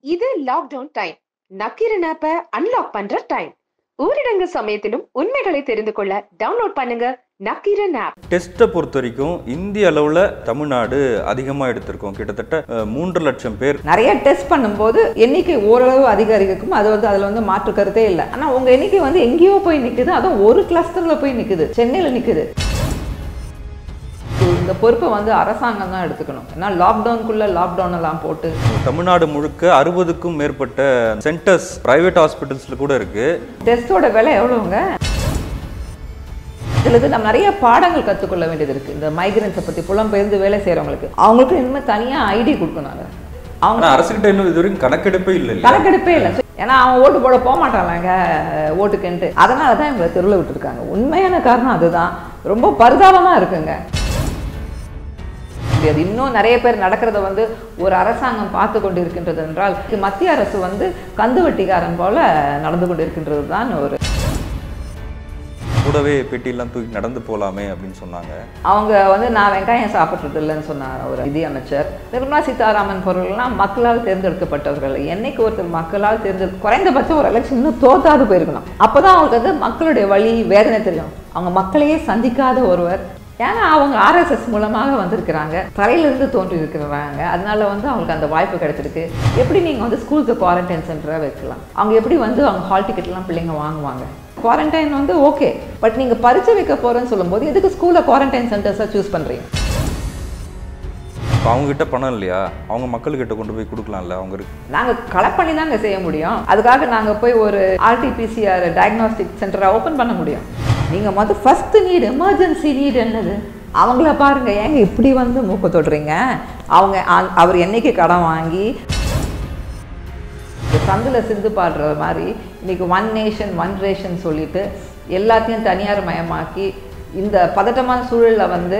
இது lockdown time Nakkheeran ஆப்ப unlock பண்ற டைம் ஊரடங்கு சமயத்திலும் உண்மைகளை தெரிந்து கொள்ள டவுன்லோட் பண்ணுங்க நக்கீரன் ஆப் டெஸ்ட்டை பொறுத்த வரைக்கும் இந்திய அளவில் தமிழ்நாடு அதிகமாக எடுத்திருக்கோம் கிட்டத்தட்ட அஹ், மூன்று லட்சம் பேர் நிறைய டெஸ்ட் பண்ணும்போது எண்ணிக்கை ஓரளவு அதிகரிக்கும் அது வந்து அதில் வந்து மாற்று கருத்தே இல்லை ஆனால் உங்கள் எண்ணிக்கை வந்து எங்கேயோ போய் நிற்குது அதுவும் ஒரு கிளஸ்டரில் போய் நிற்குது சென்னையில் நிற்குது இந்த பொறுப்பை வந்து அரசாங்கம் தான் எடுத்துக்கணும் ஏன்னா லாக்டவுனுக்குள்ளே லாக்டவுன் எல்லாம் போட்டு தமிழ்நாடு முழுக்க அறுபதுக்கும் மேற்பட்ட சென்டர்ஸ் பிரைவேட் ஹாஸ்பிட்டல்ஸில் கூட இருக்கு டெஸ்ட்டோட விலை எவ்வளோங்க இதில் இது நம்ம நிறைய பாடங்கள் கற்றுக்கொள்ள வேண்டியது இருக்குது இந்த மைக்ரன்ஸை பற்றி புலம்பெயர்ந்து வேலை செய்கிறவங்களுக்கு அவங்களுக்கு இனிமேல் தனியாக ஐடி கொடுக்கணும் அதை. அவங்க ஆனால் அரசுகிட்ட இன்னும் இது வரைக்கும் கணக்கெடுப்பே இல்லை இல்லையா? கணக்கெடுப்பே இல்லை ஏன்னா அவன் ஓட்டு போட போக மாட்டான்லங்க ஓட்டுக்குன்ட்டு அதனால தான் இவங்களை தெருவில் விட்டுருக்காங்க உண்மையான காரணம் அதுதான் ரொம்ப பரிதாபமாக இருக்குங்க இது இன்னும் நிறைய பேர் நடக்கிறத வந்து ஒரு அரசாங்கம் பார்த்து கொண்டு இருக்கின்றது என்றால் இது மத்திய அரசு வந்து கந்து வட்டிக்காரன் போல நடந்து கொண்டு இருக்கின்றது தான் ஒரு கூடவே பெட்டியெல்லாம் தூக்கி நடந்து போகலாமே அப்படின்னு சொன்னாங்க அவங்க வந்து நான் வெங்காயம் சாப்பிட்றது இல்லைன்னு சொன்னார் ஒரு நிதி அமைச்சர் நிர்மலா சீதாராமன் பொருள்லாம் மக்களால் தேர்ந்தெடுக்கப்பட்டவர்கள் என்னைக்கு ஒருத்தர் மக்களால் தேர்ந்தெடு குறைந்தபட்சம் ஒரு எலெக்ஷன் இன்னும் தோத்தாது போயிருக்கணும் அப்பதான் அவங்களுக்கு வந்து மக்களுடைய வழி வேதனை தெரியும் அவங்க மக்களையே சந்திக்காத ஒருவர் ஏன்னா அவங்க ஆர்எஸ்எஸ் மூலமாக வந்திருக்கிறாங்க தரையிலிருந்து தோன்றி இருக்கிறாங்க அதனால வந்து அவங்களுக்கு அந்த வாய்ப்பு கிடைச்சிருக்கு எப்படி நீங்கள் வந்து ஸ்கூலுக்கு குவாரண்டைன் சென்டராக வைக்கலாம் அவங்க எப்படி வந்து அவங்க ஹால் டிக்கெட்லாம் பிள்ளைங்க வாங்குவாங்க குவாரண்டைன் வந்து ஓகே பட் நீங்கள் பரிச்சை வைக்க போகிறேன்னு சொல்லும்போது எதுக்கு ஸ்கூலில் குவாரண்டைன் சென்டர்ஸை சூஸ் பண்ணுறீங்க இப்போ அவங்ககிட்ட பணம் இல்லையா அவங்க மக்கள்கிட்ட கொண்டு போய் கொடுக்கலாம்ல அவங்க இருக்கு நாங்கள் கலெக்ட் பண்ணி தாங்க செய்ய முடியும் அதுக்காக நாங்கள் போய் ஒரு ஆர்டிபிசிஆர் டயக்னாஸ்டிக் சென்டரை ஓப்பன் பண்ண முடியும் நீங்கள் மொதல் ஃபஸ்ட்டு நீடு எமர்ஜென்சி நீடு என்னது அவங்கள பாருங்க ஏங்க இப்படி வந்து மூக்க தொடுறீங்க அவங்க அ- அவர் என்னைக்கு கடன் வாங்கி இந்த சந்தில் சிந்து பாடுற மாதிரி இன்னைக்கு ஒன் நேஷன் ஒன் ரேஷன் சொல்லிட்டு எல்லாத்தையும் தனியார் மயமாக்கி இந்த பதட்டமான சூழலில் வந்து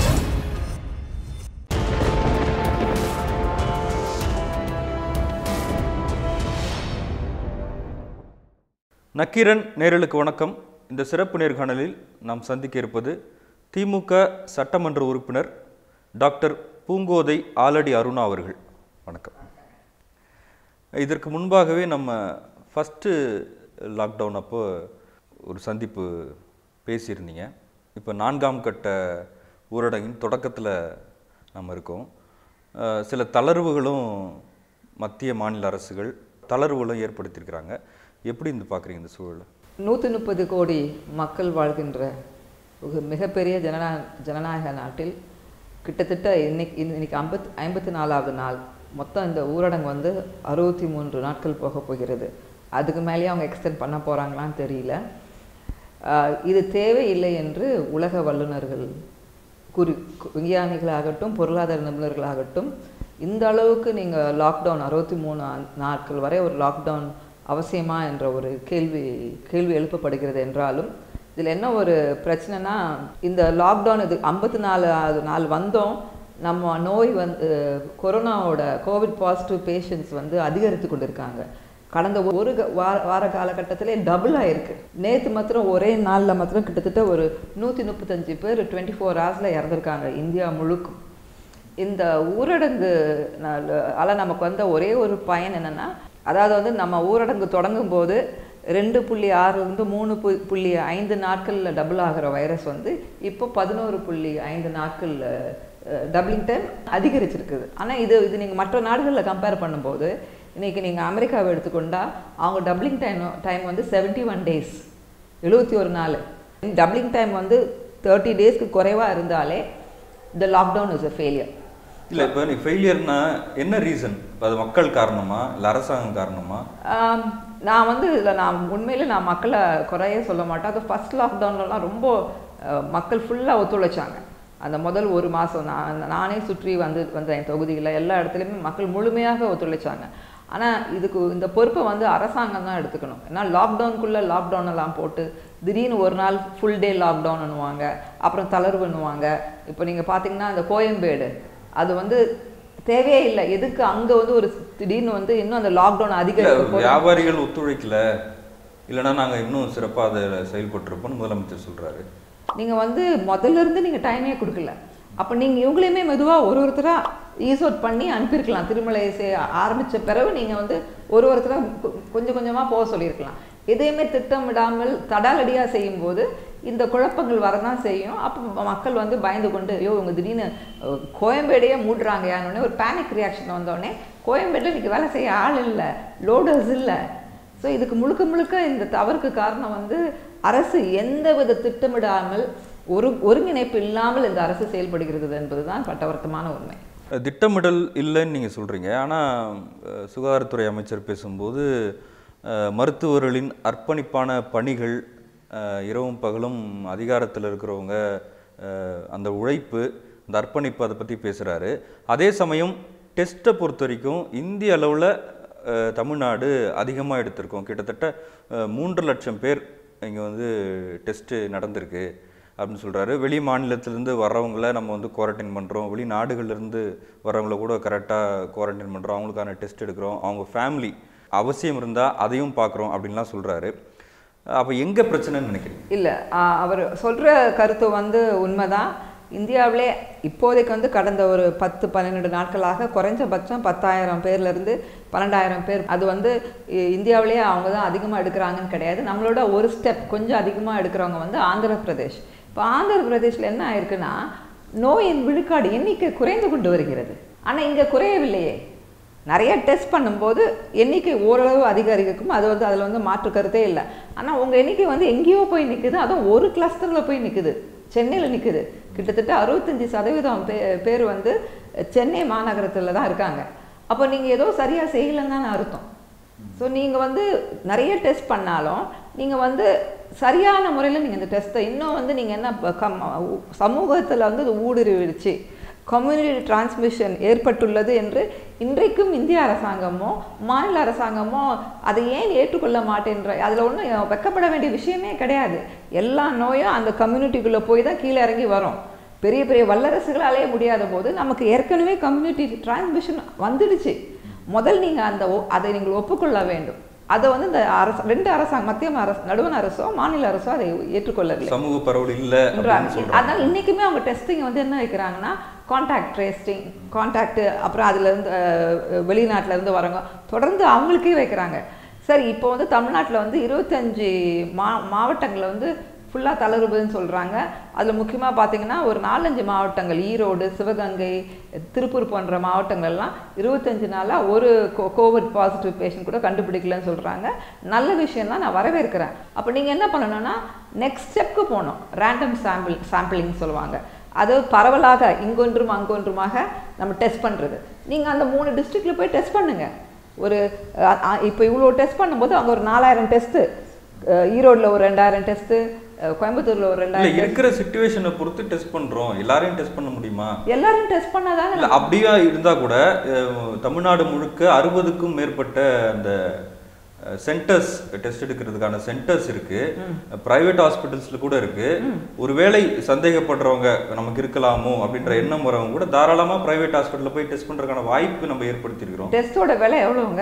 நக்கீரன் நேரலுக்கு வணக்கம் இந்த சிறப்பு நேர்காணலில் நாம் சந்திக்க இருப்பது திமுக சட்டமன்ற உறுப்பினர் டாக்டர் பூங்கோதை ஆலடி அருணா அவர்கள் வணக்கம் இதற்கு முன்பாகவே நம்ம ஃபஸ்ட்டு லாக்டவுன் அப்போ ஒரு சந்திப்பு பேசியிருந்தீங்க இப்போ நான்காம் கட்ட ஊரடங்கின் தொடக்கத்தில் நம்ம இருக்கோம் அஹ் சில தளர்வுகளும் மத்திய மாநில அரசுகள் தளர்வுகளும் ஏற்படுத்தியிருக்கிறாங்க எப்படி இந்த பார்க்குறீங்க இந்த சூழலை நூற்றி முப்பது கோடி மக்கள் வாழ்கின்ற ஒரு மிகப்பெரிய ஜனநா ஜனநாயக நாட்டில் கிட்டத்தட்ட இன்னைக்கு இன்னைக்கு ஐம்பத் ஐம்பத்தி நாலாவது நாள் மொத்தம் இந்த ஊரடங்கு வந்து அறுபத்தி மூன்று நாட்கள் போக போகிறது அதுக்கு மேலேயே அவங்க எக்ஸ்டெண்ட் பண்ண போகிறாங்களான்னு தெரியல ஆஹ் இது தேவையில்லை என்று உலக வல்லுநர்கள் குறி கு- விஞ்ஞானிகளாகட்டும் பொருளாதார நிபுணர்களாகட்டும் இந்த அளவுக்கு நீங்கள் லாக்டவுன் அறுபத்தி மூணு ஆ- நாட்கள் வரை ஒரு லாக்டவுன் அவசியமா என்ற ஒரு கேள்வி கேள்வி எழுப்பப்படுகிறது என்றாலும் இதில் என்ன ஒரு பிரச்சனைனா இந்த லாக்டவுன் இது ஐம்பத்தி நாலு நாள் வந்தோம் நம்ம நோய் வந்து கொரோனாவோட கோவிட் பாசிட்டிவ் பேஷண்ட்ஸ் வந்து அதிகரித்து கொண்டிருக்காங்க கடந்த ஒரு க- வார வார காலகட்டத்திலே டபுள் ஆயிருக்கு நேற்று மாத்திரம் ஒரே நாளில் மாத்திரம் கிட்டத்தட்ட ஒரு நூற்றி முப்பத்தஞ்சு பேர் டுவெண்ட்டி ஃபோர் ஹவர்ஸில் இறந்துருக்காங்க இந்தியா முழுக்கும் இந்த ஊரடங்கு ஆல நமக்கு வந்த ஒரே ஒரு பயன் என்னன்னா அதாவது வந்து நம்ம ஊரடங்கு தொடங்கும் போது ரெண்டு புள்ளி ஆறுலேருந்து மூணு பு- புள்ளி ஐந்து நாட்களில் டபுள் ஆகிற வைரஸ் வந்து இப்போ பதினோரு புள்ளி ஐந்து நாட்களில் டபுளிங் டைம் அதிகரிச்சிருக்குது ஆனால் இது இது நீங்கள் மற்ற நாடுகளில் கம்பேர் பண்ணும்போது இன்னைக்கு நீங்கள் அமெரிக்காவை எடுத்துக்கொண்டா அவங்க டபுளிங் டைம் டைம் வந்து செவன்ட்டி ஒன் டேஸ் எழுபத்தி ஒரு நாள் டபுளிங் டைம் வந்து தேர்ட்டி டேஸ்க்கு குறைவாக இருந்தாலே the lockdown is a failure இல்லை இப்போ நீ ஃபெயிலியர்னா என்ன ரீசன் அது மக்கள் காரணமா இல்லை அரசாங்கம் காரணமா ஆம், நான் வந்து இதில் நான் உண்மையில் நான் மக்களை குறைய சொல்ல மாட்டேன் அது ஃபஸ்ட் லாக்டவுன்லலாம் ரொம்ப அஹ், மக்கள் ஃபுல்லாக ஒத்துழைச்சாங்க அந்த முதல் ஒரு மாதம் நான் நானே சுற்றி வந்து வந்தேன் என் தொகுதியில் எல்லா இடத்துலையுமே மக்கள் முழுமையாக ஒத்துழைச்சாங்க ஆனால் இதுக்கு இந்த பொறுப்பை வந்து அரசாங்கம் தான் எடுத்துக்கணும் ஏன்னா லாக்டவுனுக்குள்ளே லாக்டவுன் எல்லாம் போட்டு திடீர்னு ஒரு நாள் ஃபுல் டே லாக்டவுன்னுவாங்க அப்புறம் தளர்வுன்னுவாங்க இப்போ நீங்கள் பார்த்தீங்கன்னா அந்த கோயம்பேடு அது வந்து தேவையே இல்லை எதுக்கு அங்கே வந்து ஒரு திடீர்னு வந்து இன்னும் அந்த லாக்டவுன் இல்லை அதிகரிக்க போகுது. வியாபாரிகள் ஒத்துழைக்கல இல்லைன்னா நாங்கள் இன்னும் சிறப்பாக அதை செயல்பட்டிருப்போம்னு முதலமைச்சர் சொல்றாரு நீங்கள் வந்து முதல்ல இருந்து நீங்கள் டைமே கொடுக்கல அப்போ நீங்கள் இவங்களையுமே மெதுவாக ஒரு ஒருத்தராக ஈசோட் பண்ணி அனுப்பியிருக்கலாம் திருமலை சே ஆரம்பித்த பிறகு நீங்கள் வந்து ஒரு ஒருத்தராக கொஞ்சம் கொஞ்சமாக போக சொல்லியிருக்கலாம் எதையுமே திட்டமிடாமல் தடாலடியாக செய்யும்போது இந்த குழப்பங்கள் வரதான் செய்யும் அப்போ மக்கள் வந்து பயந்து கொண்டு ஐயோ இவங்க திடீர்னு அஹ், கோயம்பேடையே மூடுறாங்கயான்னு ஒரு பேனிக் ரியாக்ஷன் வந்தோடனே கோயம்பேட்டில் இன்றைக்கி வேலை செய்ய ஆள் இல்லை லோடர்ஸ் இல்லை ஸோ இதுக்கு முழுக்க முழுக்க இந்த தவறுக்கு காரணம் வந்து அரசு எந்தவித திட்டமிடாமல் ஒரு ஒருங்கிணைப்பு இல்லாமல் இந்த அரசு செயல்படுகிறது என்பதுதான் பட்டவர்த்தமான உண்மை திட்டமிடல் இல்லைன்னு நீங்கள் சொல்கிறீங்க ஆனால் சுகாதாரத்துறை அமைச்சர் பேசும்போது அஹ், மருத்துவர்களின் அர்ப்பணிப்பான பணிகள் அஹ், இரவும் பகலும் அதிகாரத்தில் இருக்கிறவங்க அஹ், அந்த உழைப்பு அந்த அர்ப்பணிப்பு அதை பற்றி பேசுகிறாரு அதே சமயம் டெஸ்ட்டை பொறுத்த வரைக்கும் இந்திய அளவில் தமிழ்நாடு அதிகமாக எடுத்திருக்கோம் கிட்டத்தட்ட அஹ், மூன்று லட்சம் பேர் இங்கே வந்து டெஸ்ட்டு நடந்திருக்கு அப்படின்னு சொல்கிறாரு வெளி மாநிலத்திலேருந்து வர்றவங்கள நம்ம வந்து குவாரண்டைன் பண்ணுறோம் வெளிநாடுகள்லேருந்து வர்றவங்கள கூட கரெக்டாக குவாரண்டைன் பண்ணுறோம் அவங்களுக்கான டெஸ்ட் எடுக்கிறோம் அவங்க ஃபேமிலி அவசியம் இருந்தால் அதையும் பார்க்குறோம் அப்படின்லாம் சொல்கிறாரு அப்போ எங்கே பிரச்சனைன்னு நினைக்கிறீங்க இல்லை அவர் சொல்கிற கருத்து வந்து உண்மைதான் இந்தியாவிலே இப்போதைக்கு வந்து கடந்த ஒரு பத்து பன்னெண்டு நாட்களாக குறைஞ்சபட்சம் பத்தாயிரம் பேர்லேருந்து பன்னெண்டாயிரம் பேர் அது வந்து இ- இந்தியாவிலேயே அவங்க தான் அதிகமாக எடுக்கிறாங்கன்னு கிடையாது நம்மளோட ஒரு ஸ்டெப் கொஞ்சம் அதிகமாக எடுக்கிறவங்க வந்து ஆந்திர பிரதேஷ் இப்போ ஆந்திர பிரதேஷில் என்ன ஆயிருக்குன்னா நோயின் விழுக்காடு எண்ணிக்கை குறைந்து கொண்டு வருகிறது ஆனால் இங்கே குறையவில்லையே நிறைய டெஸ்ட் பண்ணும்போது எண்ணிக்கை ஓரளவு அதிகரிக்கும் அது வந்து அதில் வந்து மாற்று கருத்தே இல்லை ஆனால் உங்கள் எண்ணிக்கை வந்து எங்கேயோ போய் நிற்குது அதுவும் ஒரு கிளஸ்டரில் போய் நிற்குது சென்னையில் நிற்குது கிட்டத்தட்ட அறுபத்தஞ்சி சதவீதம் பே பேர் வந்து சென்னை மாநகரத்தில் தான் இருக்காங்க அப்போ நீங்கள் ஏதோ சரியாக செய்யலைன்னு தான் அர்த்தம் ஸோ நீங்கள் வந்து நிறைய டெஸ்ட் பண்ணாலும் நீங்கள் வந்து சரியான முறையில் நீங்கள் இந்த டெஸ்ட்டை இன்னும் வந்து நீங்கள் என்ன ப- கம் சமூகத்தில் வந்து இது ஊடுருவிடுச்சு கம்யூனிட்டி டிரான்ஸ்மிஷன் ஏற்பட்டுள்ளது என்று இன்றைக்கும் இந்திய அரசாங்கமோ மாநில அரசாங்கமோ அதை ஏன் ஏற்றுக்கொள்ள மாட்டேன்ற அதில் ஒன்றும் வெக்கப்பட வேண்டிய விஷயமே கிடையாது எல்லா நோயும் அந்த கம்யூனிட்டிக்குள்ளே போய் தான் கீழே இறங்கி வரும் பெரிய பெரிய வல்லரசுகளாலே முடியாத போது நமக்கு ஏற்கனவே கம்யூனிட்டி டிரான்ஸ்மிஷன் வந்துடுச்சு முதல் நீங்கள் அந்த ஒ- அதை நீங்கள் ஒப்புக்கொள்ள வேண்டும் அதை வந்து இந்த அரசு ரெண்டு அரசாங்கம் மத்திய அரசு நடுவண் அரசோ மாநில அரசோ அதை ஏற்றுக்கொள்ளவில்லை சமூக பரவல் இல்லை அப்படின்னு சொல்றாங்க சொல்கிறாங்க அதனால இன்னைக்குமே அவங்க டெஸ்டிங் வந்து என்ன வைக்கிறாங்கன்னா காண்டாக்ட் ட்ரேஸ்டிங் காண்டாக்ட் அப்புறம் அதுல இருந்து அஹ், வெளிநாட்டுல இருந்து வரவங்க தொடர்ந்து அவங்களுக்கே வைக்கிறாங்க சரி இப்போ வந்து தமிழ்நாட்டுல வந்து இருபத்தஞ்சு மா மாவட்டங்களில் வந்து ஃபுல்லாக தளர்வுன்னு சொல்கிறாங்க அதில் முக்கியமாக பார்த்தீங்கன்னா ஒரு நாலஞ்சு மாவட்டங்கள் ஈரோடு சிவகங்கை திருப்பூர் போன்ற மாவட்டங்கள்லாம் இருபத்தஞ்சு நாளாக ஒரு கோ- கோவிட் பாசிட்டிவ் பேஷண்ட் கூட கண்டுபிடிக்கலன்னு சொல்கிறாங்க நல்ல விஷயம் தான் நான் வரவேற்கிறேன் அப்போ நீங்கள் என்ன பண்ணணும்னா நெக்ஸ்ட் ஸ்டெப்க்கு போகணும் ரேண்டம் சாம்பிள் சாம்பிளிங் சொல்லுவாங்க அது பரவலாக இங்கொன்றும் அங்கொன்றுமாக நம்ம டெஸ்ட் பண்ணுறது நீங்கள் அந்த மூணு டிஸ்ட்ரிக்டில் போய் டெஸ்ட் பண்ணுங்கள் ஒரு இப்போ இவ்வளோ டெஸ்ட் பண்ணும்போது அங்கே ஒரு நாலாயிரம் டெஸ்ட்டு ஈரோட்டில் ஒரு ரெண்டாயிரம் டெஸ்ட்டு கோயம்புத்தூரில் ஒரு இல்லை ரெண்டாயிரம் இருக்கிற சுச்சுவேஷனை பொறுத்து டெஸ்ட் பண்ணுறோம் எல்லாரையும் டெஸ்ட் பண்ண முடியுமா எல்லாரும் டெஸ்ட் பண்ணாதானே இல்லை அப்படியா இருந்தால் கூட அஹ், தமிழ்நாடு முழுக்க அறுபதுக்கும் மேற்பட்ட அந்த சென்டர்ஸ் டெஸ்ட் எடுக்கிறதுக்கான சென்டர்ஸ் இருக்கு பிரைவேட் ஹாஸ்பிட்டல்ஸ்ல கூட இருக்கு ஒருவேளை சந்தேகப்படுறவங்க நமக்கு இருக்கலாமோ அப்படின்ற எண்ணம் வரவங்க கூட தாராளமா பிரைவேட் ஹாஸ்பிட்டல்ல போய் டெஸ்ட் பண்றதுக்கான வாய்ப்பு நம்ம ஏற்படுத்தியிருக்கிறோம் டெஸ்ட்டோட விலை எவ்வளோங்க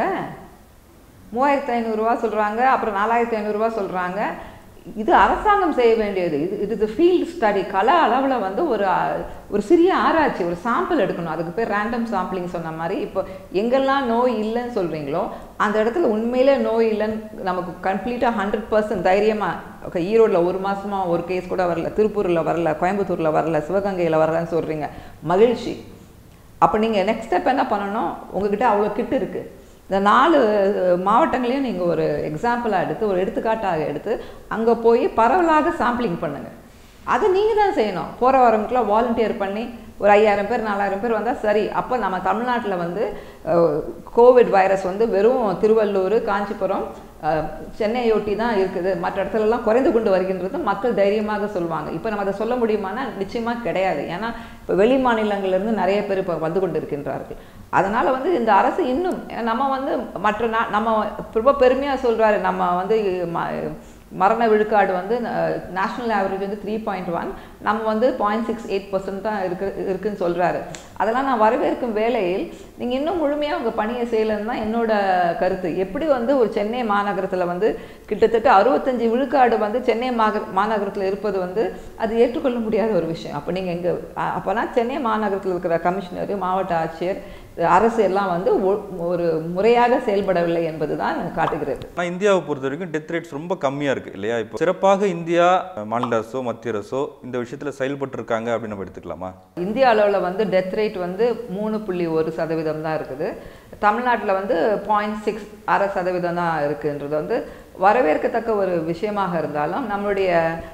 மூவாயிரத்து ஐநூறுரூவா சொல்கிறாங்க அப்புறம் நாலாயிரத்து ஐநூறுரூவா சொல்கிறாங்க இது அரசாங்கம் செய்ய வேண்டியது இது இது இது ஃபீல்டு ஸ்டடி கல அளவில் வந்து ஒரு அஹ், ஒரு சிறிய ஆராய்ச்சி ஒரு சாம்பிள் எடுக்கணும் அதுக்கு பேர் ரேண்டம் சாம்பிளிங் சொன்ன மாதிரி இப்போ எங்கெல்லாம் நோய் இல்லைன்னு சொல்கிறீங்களோ அந்த இடத்துல உண்மையிலே நோய் இல்லைன்னு நமக்கு கம்ப்ளீட்டாக ஹண்ட்ரட் பர்சன்ட் தைரியமாக ஓகே ஈரோட்டில் ஒரு மாசமா ஒரு கேஸ் கூட வரல திருப்பூரில் வரல கோயம்புத்தூரில் வரல சிவகங்கையில் வரலன்னு சொல்கிறீங்க மகிழ்ச்சி அப்போ நீங்கள் நெக்ஸ்ட் ஸ்டெப் என்ன பண்ணணும் உங்ககிட்ட அவ்வளோ கிட் இருக்குது இந்த நாலு அஹ், மாவட்டங்களையும் நீங்கள் ஒரு எக்ஸாம்பிளாக எடுத்து ஒரு எடுத்துக்காட்டாக எடுத்து அங்கே போய் பரவலாக சாம்பிளிங் பண்ணுங்கள் அதை நீங்கள் தான் செய்யணும் போகிற வரவங்களுக்குலாம் வாலண்டியர் பண்ணி ஒரு ஐயாயிரம் பேர் நாலாயிரம் பேர் வந்தால் சரி அப்போ நம்ம தமிழ்நாட்டில் வந்து அஹ், கோவிட் வைரஸ் வந்து வெறும் திருவள்ளூர் காஞ்சிபுரம் அஹ், சென்னையொட்டி தான் இருக்குது மற்ற இடத்துலலாம் குறைந்து கொண்டு வருகின்றது மக்கள் தைரியமாக சொல்லுவாங்க இப்போ நம்ம அதை சொல்ல முடியுமானா நிச்சயமாக கிடையாது ஏன்னா இப்போ வெளி மாநிலங்கள்லேருந்து நிறைய பேர் இப்போ வந்து கொண்டு இருக்கின்றார்கள் அதனால் வந்து இந்த அரசு இன்னும் ஏன்னா நம்ம வந்து மற்ற நா நம்ம ரொம்ப பெருமையாக சொல்கிறாரு நம்ம வந்து ம- மரண விழுக்காடு வந்து நேஷ்னல் ஆவரேஜ் வந்து த்ரீ பாயிண்ட் ஒன் நம்ம வந்து பாயிண்ட் சிக்ஸ் எயிட் பர்சன்ட் தான் இருக்கு இருக்குன்னு சொல்கிறாரு அதெல்லாம் நான் வரவேற்கும் வேளையில் நீங்கள் இன்னும் முழுமையாக உங்கள் பணியை செய்யலைன்னு தான் என்னோட கருத்து எப்படி வந்து ஒரு சென்னை மாநகரத்தில் வந்து கிட்டத்தட்ட அறுபத்தஞ்சு விழுக்காடு வந்து சென்னை மாநகர மாநகரத்தில் இருப்பது வந்து அது ஏற்றுக்கொள்ள முடியாத ஒரு விஷயம் அப்போ நீங்கள் எங்கே அப்போனா சென்னை மாநகரத்தில் இருக்கிற கமிஷனர் மாவட்ட ஆட்சியர் அரசு எல்லாம் வந்து ஒ- ஒரு முறையாக செயல்படவில்லை என்பது தான் காட்டுகிறது ஆனால் இந்தியாவை பொறுத்த வரைக்கும் டெத் ரேட்ஸ் ரொம்ப கம்மியாக இருக்குது இல்லையா இப்போ சிறப்பாக இந்தியா மாநில அரசோ மத்திய அரசோ இந்த விஷயத்தில் செயல்பட்டு இருக்காங்க அப்படின்னு நம்ம எடுத்துக்கலாமா இந்திய அளவில் வந்து டெத் ரேட் வந்து மூணு புள்ளி ஒரு சதவீதம் தான் இருக்குது தமிழ்நாட்டில் வந்து பாயிண்ட் சிக்ஸ் அரை சதவீதம் தான் இருக்குன்றது வந்து வரவேற்கத்தக்க ஒரு விஷயமாக இருந்தாலும் நம்மளுடைய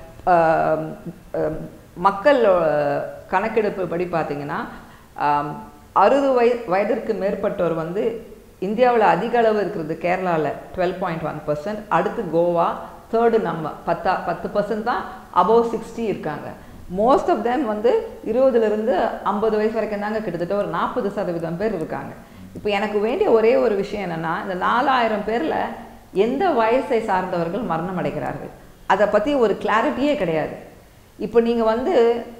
ஆம், ஆம், மக்கள் அஹ், கணக்கெடுப்பு படி பார்த்தீங்கன்னா ஆம், அறுபது வய வயதிற்கு மேற்பட்டோர் வந்து இந்தியாவில் அதிக அளவு இருக்கிறது கேரளாவில் டுவெல் பாயிண்ட் ஒன் பர்சன்ட் அடுத்து கோவா தேர்டு நம்ம பத்தா பத்து பர்சன்ட் தான் அபவ் சிக்ஸ்டி இருக்காங்க மோஸ்ட் ஆஃப் தேம் வந்து இருபதுலேருந்து ஐம்பது வயசு வரைக்கும் தாங்க கிட்டத்தட்ட ஒரு நாற்பது சதவீதம் பேர் இருக்காங்க இப்போ எனக்கு வேண்டிய ஒரே ஒரு விஷயம் என்னென்னா இந்த நாலாயிரம் பேரில் எந்த வயசை சார்ந்தவர்கள் மரணம் அடைகிறார்கள் அதை பற்றி ஒரு கிளாரிட்டியே கிடையாது இப்போ நீங்கள் வந்து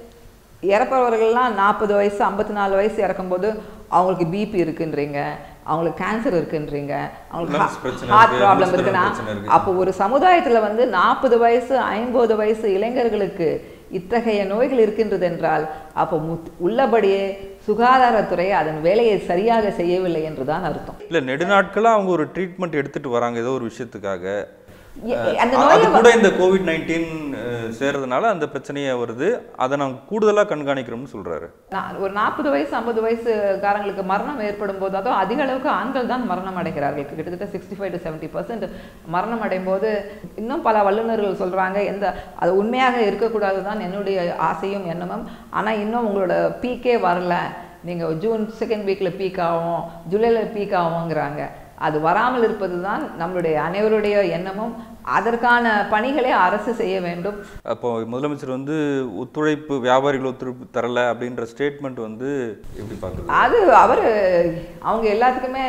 இறப்பவர்கள்லாம் நாற்பது வயசு ஐம்பத்தி நாலு வயசு இறக்கும்போது அவங்களுக்கு பிபி இருக்குன்றீங்க அவங்களுக்கு கேன்சர் இருக்குன்றீங்க Lungs அவங்களுக்கு பிரச்சனை ஹார்ட் இருக்கு, ப்ராப்ளம் மூச்சு இருக்குன்னா பிரச்சனை இருக்கு. அப்போ ஒரு சமுதாயத்தில் வந்து நாற்பது வயசு ஐம்பது வயசு இளைஞர்களுக்கு இத்தகைய நோய்கள் இருக்கின்றது என்றால் அப்போ முத் உள்ளபடியே சுகாதாரத்துறை அதன் வேலையை சரியாக செய்யவில்லை என்றுதான் அர்த்தம் இல்லை நெடுநாட்களாக அவங்க ஒரு ட்ரீட்மெண்ட் எடுத்துட்டு வராங்க ஏதோ ஒரு விஷயத்துக்காக எ- அந்த அஹ், நோயை அது கூட இந்த கோவிட் நைன்டீன் சேர்றதுனால அந்த பிரச்சனையே வருது அதை நாங்கள் கூடுதலாக கண்காணிக்கிறோம்னு சொல்றாரு நான் ஒரு நாற்பது வயசு ஐம்பது வயசுக்காரங்களுக்கு மரணம் ஏற்படும் போது அதுவும் அதிக அளவுக்கு ஆண்கள் தான் மரணம் அடைகிறார்கள் கிட்டத்தட்ட sixty five to seventy percent மரணம் அடையும் போது இன்னும் பல வல்லுநர்கள் சொல்றாங்க எந்த அது உண்மையாக இருக்கக்கூடாது தான் என்னுடைய ஆசையும் எண்ணமும் ஆனால் இன்னும் உங்களோட பீக்கே வரல நீங்கள் ஜூன் செகண்ட் வீக்கில் பீக் ஆகும் ஜூலையில் பீக் ஆகுங்கிறாங்க அது வராமல் இருப்பது தான் நம்மளுடைய அனைவருடைய எண்ணமும் அதற்கான பணிகளை அரசு செய்ய வேண்டும் அப்போ முதலமைச்சர் வந்து ஒத்துழைப்பு வியாபாரிகள் ஒத்துழைப்பு தரல அப்படின்ற ஸ்டேட்மெண்ட் வந்து எப்படி பார்க்குறது அது அவர் அவங்க எல்லாத்துக்குமே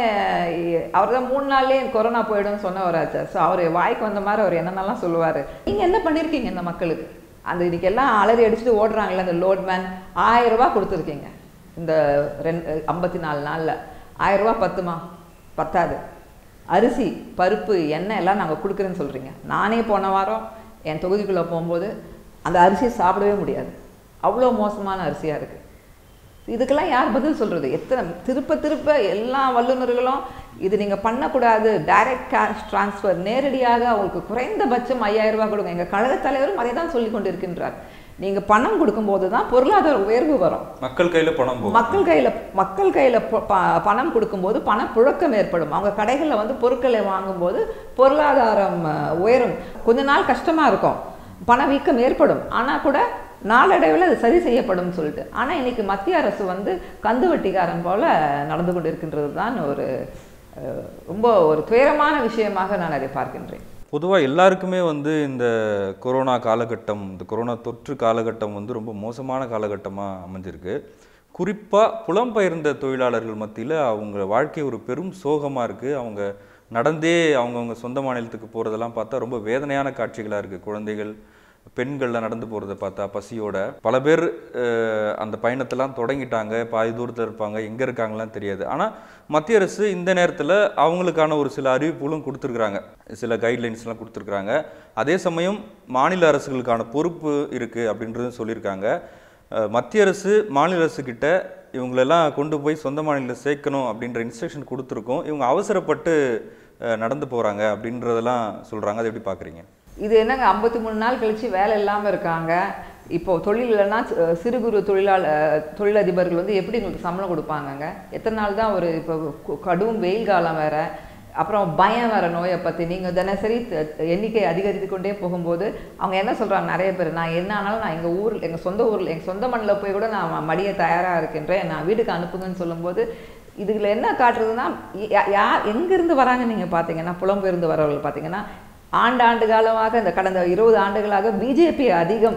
அவர் தான் மூணு நாள்லயே கொரோனா போயிடும்னு சொன்னவராச்சு ஸோ அவர் வாய்க்கு வந்த மாதிரி அவர் என்னென்னலாம் சொல்லுவார் நீங்கள் என்ன பண்ணியிருக்கீங்க இந்த மக்களுக்கு அந்த இன்னைக்கு எல்லாம் அலறி அடிச்சுட்டு ஓடுறாங்கல்ல அந்த லோட்மேன் ஆயிரம் ரூபாய் கொடுத்துருக்கீங்க இந்த ரெண்டு ஐம்பத்தி நாலு நாளில் ஆயிரம் ரூபாய் பத்துமா பத்தாது அரிசி பருப்பு எண்ணெய் எல்லாம் நாங்கள் கொடுக்குறேன்னு சொல்கிறீங்க நானே போன வாரம் என் தொகுதிக்குள்ளே போகும்போது அந்த அரிசியை சாப்பிடவே முடியாது அவ்வளோ மோசமான அரிசியாக இருக்குது இதுக்கெல்லாம் யார் பதில் சொல்கிறது எத்தனை திருப்ப திருப்ப எல்லா வல்லுநர்களும் இது நீங்கள் பண்ணக்கூடாது டைரக்ட் கேஷ் ட்ரான்ஸ்ஃபர் நேரடியாக அவங்களுக்கு குறைந்தபட்சம் ஐயாயிரம் ரூபாய் கொடுங்க எங்கள் கழகத் தலைவரும் அதை தான் சொல்லி கொண்டு இருக்கின்றார் நீங்கள் பணம் கொடுக்கும்போது தான் பொருளாதார உயர்வு வரும் மக்கள் கையில் பணம் போகும் மக்கள் கையில் மக்கள் கையில் பணம் கொடுக்கும்போது பணப்புழக்கம் ஏற்படும் அவங்க கடைகளில் வந்து பொருட்களை வாங்கும்போது பொருளாதாரம் அஹ், உயரும் கொஞ்ச நாள் கஷ்டமாக இருக்கும் பணவீக்கம் ஏற்படும் ஆனால் கூட நாளடைவில் அது சரி செய்யப்படும் சொல்லிட்டு ஆனால் இன்னைக்கு மத்திய அரசு வந்து கந்து வட்டிக்காரன் போல நடந்து கொண்டு இருக்கின்றது தான் ஒரு அஹ், ரொம்ப ஒரு துயரமான விஷயமாக நான் அதை பார்க்கின்றேன் பொதுவாக எல்லாருக்குமே வந்து இந்த கொரோனா காலகட்டம் இந்த கொரோனா தொற்று காலகட்டம் வந்து ரொம்ப மோசமான காலகட்டமாக அமைஞ்சிருக்கு குறிப்பாக புலம்பெயர்ந்த தொழிலாளர்கள் மத்தியில் அவங்க வாழ்க்கை ஒரு பெரும் சோகமாக இருக்குது அவங்க நடந்தே அவங்கவுங்க சொந்த மாநிலத்துக்கு போகிறதெல்லாம் பார்த்தா ரொம்ப வேதனையான காட்சிகளாக இருக்குது குழந்தைகள் பெண்கள்லாம் நடந்து போகிறத பார்த்தா பசியோட பல பேர் அஹ், அந்த பயணத்தெல்லாம் தொடங்கிட்டாங்க பாதி தூரத்தில் இருப்பாங்க எங்கே இருக்காங்கலாம் தெரியாது ஆனால் மத்திய அரசு இந்த நேரத்தில் அவங்களுக்கான ஒரு சில அறிவிப்புகளும் கொடுத்துருக்குறாங்க சில கைட்லைன்ஸ்லாம் கொடுத்துருக்குறாங்க அதே சமயம் மாநில அரசுகளுக்கான பொறுப்பு இருக்குது அப்படின்றதும் சொல்லியிருக்காங்க அஹ், மத்திய அரசு மாநில அரசு கிட்ட இவங்களெல்லாம் கொண்டு போய் சொந்த மாநிலத்தில் சேர்க்கணும் அப்படின்ற இன்ஸ்ட்ரக்ஷன் கொடுத்துருக்கோம் இவங்க அவசரப்பட்டு அஹ், நடந்து போகிறாங்க அப்படின்றதெல்லாம் சொல்கிறாங்க அதை எப்படி பார்க்குறீங்க இது என்னங்க ஐம்பத்தி மூணு நாள் கழிச்சு வேலை இல்லாமல் இருக்காங்க இப்போ தொழில் இல்லைன்னா சி- சிறு குறு தொழிலாளர் தொழிலதிபர்கள் வந்து எப்படி உங்களுக்கு சம்பளம் கொடுப்பாங்கங்க எத்தனை நாள் தான் ஒரு இப்போ கு- கடும் வெயில் காலம் வேற அப்புறம் பயம் வேற நோயை பற்றி நீங்கள் தினசரி த- எண்ணிக்கை அதிகரித்து கொண்டே போகும்போது அவங்க என்ன சொல்கிறாங்க நிறைய பேர் நான் என்ன ஆனாலும் நான் எங்கள் ஊரில் எங்கள் சொந்த ஊரில் எங்கள் சொந்த மண்ணில் போய் கூட நான் ம- மடிய தயாராக இருக்கின்றேன் நான் வீட்டுக்கு அனுப்புங்கன்னு சொல்லும்போது இதுல என்ன காட்டுறதுன்னா யா- யார் எங்கேருந்து வராங்க நீங்கள் பார்த்தீங்கன்னா புலம்பெயர்ந்து வரவர்கள் பார்த்தீங்கன்னா ஆண்டாண்டு காலமாக இந்த கடந்த இருபது ஆண்டுகளாக பிஜேபி அதிகம்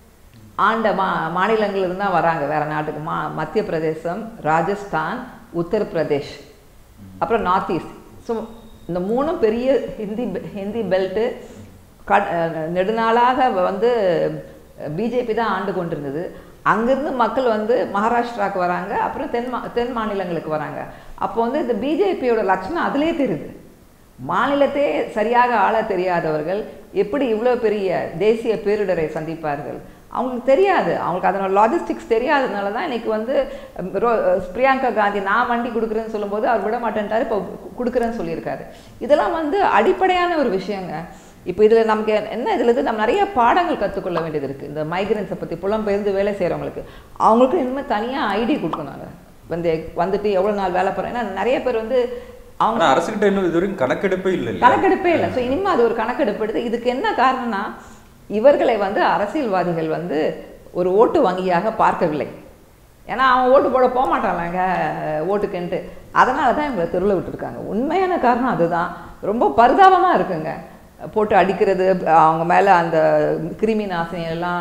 ஆண்ட மா மாநிலங்களிலிருந்து தான் வராங்க வேற நாட்டுக்கு மா மத்திய பிரதேசம் ராஜஸ்தான் உத்தரப்பிரதேஷ் அப்புறம் நார்த் ஈஸ்ட் ஸோ இந்த மூணும் பெரிய ஹிந்தி பெ- ஹிந்தி பெல்ட்டு கட் அஹ் நெடுநாளாக வந்து பிஜேபி தான் ஆண்டு கொண்டிருந்தது அங்கிருந்து மக்கள் வந்து மகாராஷ்டிராவுக்கு வராங்க அப்புறம் தென் மா தென் மாநிலங்களுக்கு வராங்க அப்போ வந்து இந்த பிஜேபியோட லட்சணம் அதிலே தெரியுது மாநிலத்தையே சரியாக ஆள தெரியாதவர்கள் எப்படி இவ்வளோ பெரிய தேசிய பேரிடரை சந்திப்பார்கள் அவங்களுக்கு தெரியாது அவங்களுக்கு அதனோட லாஜிஸ்டிக்ஸ் தெரியாததுனால தான் இன்னைக்கு வந்து அஹ், ரோ- அஹ், பிரியங்கா காந்தி நான் வண்டி கொடுக்குறேன்னு சொல்லும்போது அவர் விட மாட்டேன்ட்டாரு இப்போ கொடுக்குறேன்னு சொல்லியிருக்காரு இதெல்லாம் வந்து அடிப்படையான ஒரு விஷயங்க இப்போ இதில் நமக்கு என்ன இதில் இருந்து நம்ம நிறைய பாடங்கள் கற்றுக்கொள்ள வேண்டியது இருக்குது இந்த மைக்ரன்ஸை பற்றி புலம்பெயர்ந்து வேலை செய்கிறவங்களுக்கு அவங்களுக்கு இனிமேல் தனியாக ஐடி கொடுக்கணுங்க வந்து வந்துட்டு எவ்வளோ நாள் வேலை போகிறேன் ஏன்னா நிறைய பேர் வந்து அவங்க ஆனா அரசுகிட்ட இன்னும் இது வரைக்கும் கணக்கெடுப்பே இல்லை இல்லையா கணக்கெடுப்பே இல்லை ஸோ இனிமேல் அது ஒரு கணக்கெடுப்பு எடுத்து இதுக்கு என்ன காரணம்னா இவர்களை வந்து அரசியல்வாதிகள் வந்து ஒரு ஓட்டு வங்கியாக பார்க்கவில்லை ஏன்னா அவன் ஓட்டு போட போக மாட்டான்லங்க ஓட்டுக்குன்ட்டு அதனால தான் இவங்களை தெருவில் விட்டுருக்காங்க உண்மையான காரணம் அதுதான் ரொம்ப பரிதாபமாக இருக்குங்க போட்டு அடிக்கிறது அவங்க மேலே அந்த கிருமி நாசினி எல்லாம்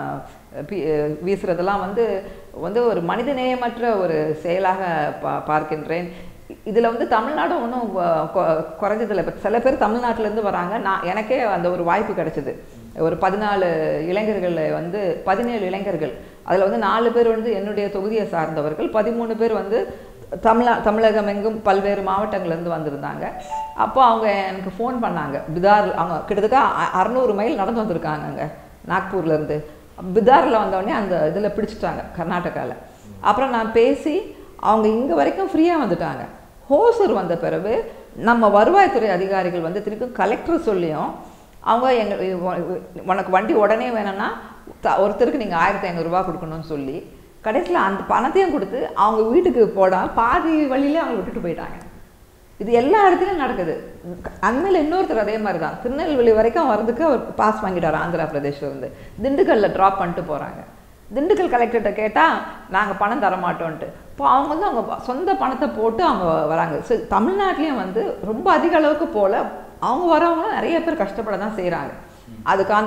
பி- வீசுறதெல்லாம் வந்து வந்து ஒரு மனிதநேயமற்ற ஒரு செயலாக பா பார்க்கின்றேன் இதில் வந்து தமிழ்நாடும் ஒன்றும் குறைஞ்சதில்லை இப்போ சில பேர் தமிழ்நாட்டிலேருந்து வராங்க நான் எனக்கே அந்த ஒரு வாய்ப்பு கிடைச்சிது ஒரு பதினாலு இளைஞர்கள் வந்து பதினேழு இளைஞர்கள் அதில் வந்து நாலு பேர் வந்து என்னுடைய தொகுதியை சார்ந்தவர்கள் பதிமூணு பேர் வந்து தமிழா தமிழகம் எங்கும் பல்வேறு மாவட்டங்கள்லேருந்து வந்திருந்தாங்க அப்போ அவங்க எனக்கு ஃபோன் பண்ணாங்க பிதார் அவங்க கிட்டத்தட்ட அ- அறநூறு மைல் நடந்து வந்திருக்காங்கங்க நாக்பூர்லேருந்து பிதாரில் வந்தோடனே அந்த இதில் பிடிச்சிட்டாங்க கர்நாடகாவில் அப்புறம் நான் பேசி அவங்க இங்கே வரைக்கும் ஃப்ரீயாக வந்துட்டாங்க ஹோசூர் வந்த பிறகு நம்ம வருவாய்த்துறை அதிகாரிகள் வந்து திருப்பி கலெக்டர் சொல்லியும் அவங்க எங்க உனக்கு வண்டி உடனே வேணும்னா த- ஒருத்தருக்கு நீங்கள் ஆயிரத்தி ஐநூறுரூவா கொடுக்கணும்னு சொல்லி கடைசியில் அந்த பணத்தையும் கொடுத்து அவங்க வீட்டுக்கு போடாமல் பாதி வழியிலே அவங்க விட்டுட்டு போயிட்டாங்க இது எல்லா இடத்துலையும் நடக்குது அண்மையில் இன்னொருத்தர் அதே மாதிரி தான் திருநெல்வேலி வரைக்கும் வரதுக்கு அவர் பாஸ் வாங்கிட்டார் ஆந்திரா பிரதேஷ்ல இருந்து திண்டுக்கல்ல ட்ராப் பண்ணிட்டு போகிறாங்க திண்டுக்கல் கலெக்டர்கிட்ட கேட்டால் நாங்கள் பணம் தர மாட்டோன்ட்டு இப்போ அவங்க வந்து அவங்க சொந்த பணத்தை போட்டு அவங்க வராங்க ஸோ தமிழ்நாட்டிலையும் வந்து ரொம்ப அதிக அளவுக்கு போல அவங்க வரவங்களும் நிறைய பேர் கஷ்டப்பட தான் செய்கிறாங்க அதுக்கான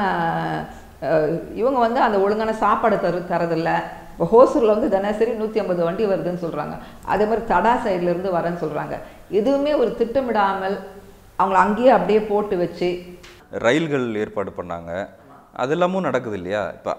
அஹ், இவங்க வந்து அந்த ஒழுங்கான சாப்பாடு தரு தரதில்ல இப்போ ஹோசூரில் வந்து தினசரி நூற்றி ஐம்பது வண்டி வருதுன்னு சொல்கிறாங்க அதே மாதிரி தடா சைடுல இருந்து வரேன்னு சொல்கிறாங்க எதுவுமே ஒரு திட்டமிடாமல் அவங்கள அங்கேயே அப்படியே போட்டு வச்சு ரயில்கள் ஏற்பாடு பண்ணாங்க அது எல்லாமும் நடக்குது இல்லையா இப்போ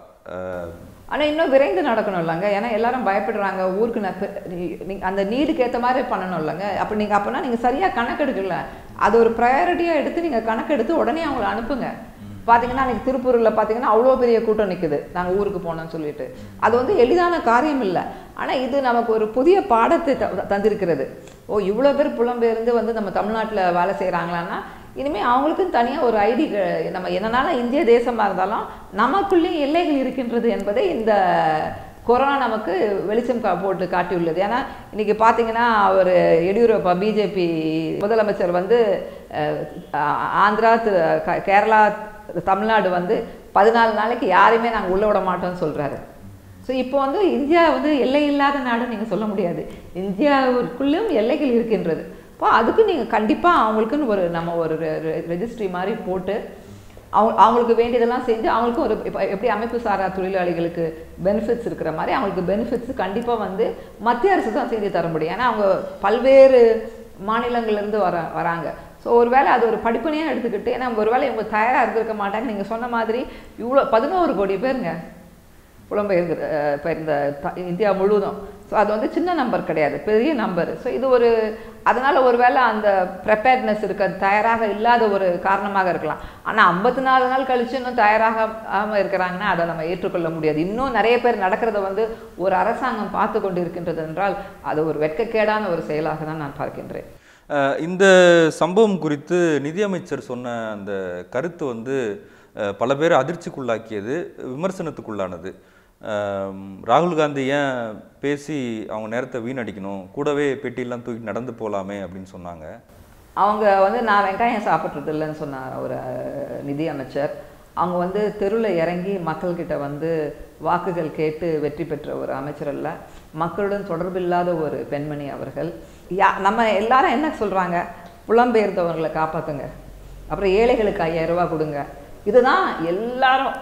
ஆனால் இன்னும் விரைந்து நடக்கணும் இல்லைங்க ஏன்னா எல்லாரும் பயப்படுறாங்க ஊருக்கு நான் பெ- நீ- நீங்க அந்த நீடுக்கு ஏற்ற மாதிரி பண்ணணும் இல்லைங்க அப்போ நீங்கள் அப்போனா நீங்கள் சரியாக கணக்கெடுக்கல அது ஒரு ப்ரையாரிட்டியாக எடுத்து நீங்கள் கணக்கெடுத்து உடனே அவங்கள அனுப்புங்க பார்த்தீங்கன்னா அன்றைக்கி திருப்பூரில் பார்த்தீங்கன்னா அவ்வளோ பெரிய கூட்டம் நிற்குது நாங்கள் ஊருக்கு போனோம்னு சொல்லிட்டு அது வந்து எளிதான காரியம் இல்லை ஆனால் இது நமக்கு ஒரு புதிய பாடத்தை த- தந்திருக்கிறது ஓ இவ்வளோ பேர் புலம்பெயர்ந்து வந்து நம்ம தமிழ்நாட்டில் வேலை செய்கிறாங்களான்னா இனிமேல் அவங்களுக்கும் தனியாக ஒரு ஐடி நம்ம என்னனாலும் இந்திய தேசமாக இருந்தாலும் நமக்குள்ளேயும் எல்லைகள் இருக்கின்றது என்பதை இந்த கொரோனா நமக்கு வெளிச்சம் கா போட்டு காட்டியுள்ளது ஏன்னா இன்னைக்கு பார்த்தீங்கன்னா அவர் எடியூரப்பா பிஜேபி முதலமைச்சர் வந்து அஹ், ஆ- ஆந்திரா திரு- க- கேரளா தமிழ்நாடு வந்து பதினாலு நாளைக்கு யாரையுமே நாங்கள் உள்ள விட மாட்டோம்னு சொல்கிறாரு ஸோ இப்போ வந்து இந்தியா வந்து எல்லை இல்லாத நாடுன்னு நீங்கள் சொல்ல முடியாது இந்தியாவுக்குள்ளேயும் எல்லைகள் இருக்கின்றது இப்போ அதுக்கு நீங்கள் கண்டிப்பாக அவங்களுக்குன்னு ஒரு நம்ம ஒரு ரெஜிஸ்ட்ரி மாதிரி போட்டு அவங்க அவங்களுக்கு வேண்டியதெல்லாம் செஞ்சு அவங்களுக்கும் ஒரு இப்போ எப்படி அமைப்பு சாரா தொழிலாளிகளுக்கு பெனிஃபிட்ஸ் இருக்கிற மாதிரி அவங்களுக்கு பெனிஃபிட்ஸ் கண்டிப்பாக வந்து மத்திய அரசு தான் செஞ்சு தர முடியும் ஏன்னா அவங்க பல்வேறு மாநிலங்கள்லேருந்து வர வராங்க ஸோ ஒருவேளை அது ஒரு படிப்பனையாக எடுத்துக்கிட்டு ஏன்னா ஒருவேளை இவங்க தயாராக இருந்திருக்க மாட்டாங்க நீங்கள் சொன்ன மாதிரி இவ்வளோ பதினோரு கோடி பேருங்க புலம்பெயர்ந்து அஹ், பெயர்ந்த த- இந்தியா முழுவதும் ஸோ அது வந்து சின்ன நம்பர் கிடையாது பெரிய நம்பர் ஸோ இது ஒரு அதனால் ஒருவேளை அந்த ப்ரிப்பேர்ட்னஸ் இருக்க தயாராக இல்லாத ஒரு காரணமாக இருக்கலாம் ஆனால் ஐம்பத்தி நாலு நாள் கழிச்சு இன்னும் தயாராக ஆகாம இருக்கிறாங்கன்னா அதை நம்ம ஏற்றுக்கொள்ள முடியாது இன்னும் நிறைய பேர் நடக்கிறத வந்து ஒரு அரசாங்கம் பார்த்து கொண்டு இருக்கின்றது என்றால் அது ஒரு வெட்கக்கேடான ஒரு செயலாக தான் நான் பார்க்கின்றேன் அஹ், இந்த சம்பவம் குறித்து நிதியமைச்சர் சொன்ன அந்த கருத்து வந்து அஹ், பல பேர் அதிர்ச்சிக்குள்ளாக்கியது விமர்சனத்துக்குள்ளானது அஹ், ராகுல் காந்தி ஏன் பேசி அவங்க நேரத்தை வீணடிக்கணும் கூடவே பெட்டியெல்லாம் தூக்கி நடந்து போகலாமே அப்படின்னு சொன்னாங்க அவங்க வந்து நான் வெங்காயம் சாப்பிட்றது இல்லைன்னு சொன்ன ஒரு அஹ், நிதி அமைச்சர் அவங்க வந்து தெருவில் இறங்கி மக்கள்கிட்ட வந்து வாக்குகள் கேட்டு வெற்றி பெற்ற ஒரு அமைச்சர் அல்ல மக்களுடன் தொடர்பில்லாத ஒரு பெண்மணி அவர்கள் யா நம்ம எல்லாரும் என்ன சொல்கிறாங்க புலம்பெயர்ந்தவர்களை காப்பாற்றுங்க அப்புறம் ஏழைகளுக்கு ஐயாயிரம் ரூபாய் கொடுங்க இதுதான் எல்லாரும்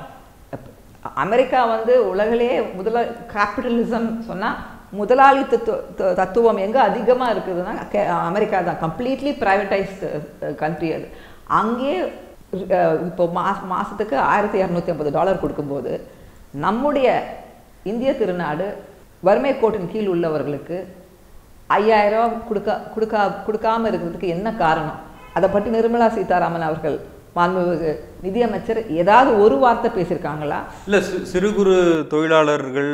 அமெரிக்கா வந்து உலகிலேயே முதல கேபிட்டலிசம் சொன்னால் முதலாளி தத்துவ த- தத்துவம் எங்கே அதிகமாக இருக்குதுன்னா கே- அமெரிக்கா தான் கம்ப்ளீட்லி ப்ரைவேட்டைஸ்டு கண்ட்ரி அது அங்கேயே அஹ், இப்போ மாச மாதத்துக்கு ஆயிரத்தி இரநூத்தி ஐம்பது டாலர் கொடுக்கும்போது நம்முடைய இந்திய திருநாடு வறுமை கோட்டின் கீழ் உள்ளவர்களுக்கு ஐயாயிரம் ரூபா கொடுக்க கொடுக்கா கொடுக்காம இருக்கிறதுக்கு என்ன காரணம் அதை பற்றி நிர்மலா சீதாராமன் அவர்கள் மாண்புமிகு நிதியமைச்சர் ஏதாவது ஒரு வார்த்தை பேசியிருக்காங்களா இல்லை சிறு குறு தொழிலாளர்கள்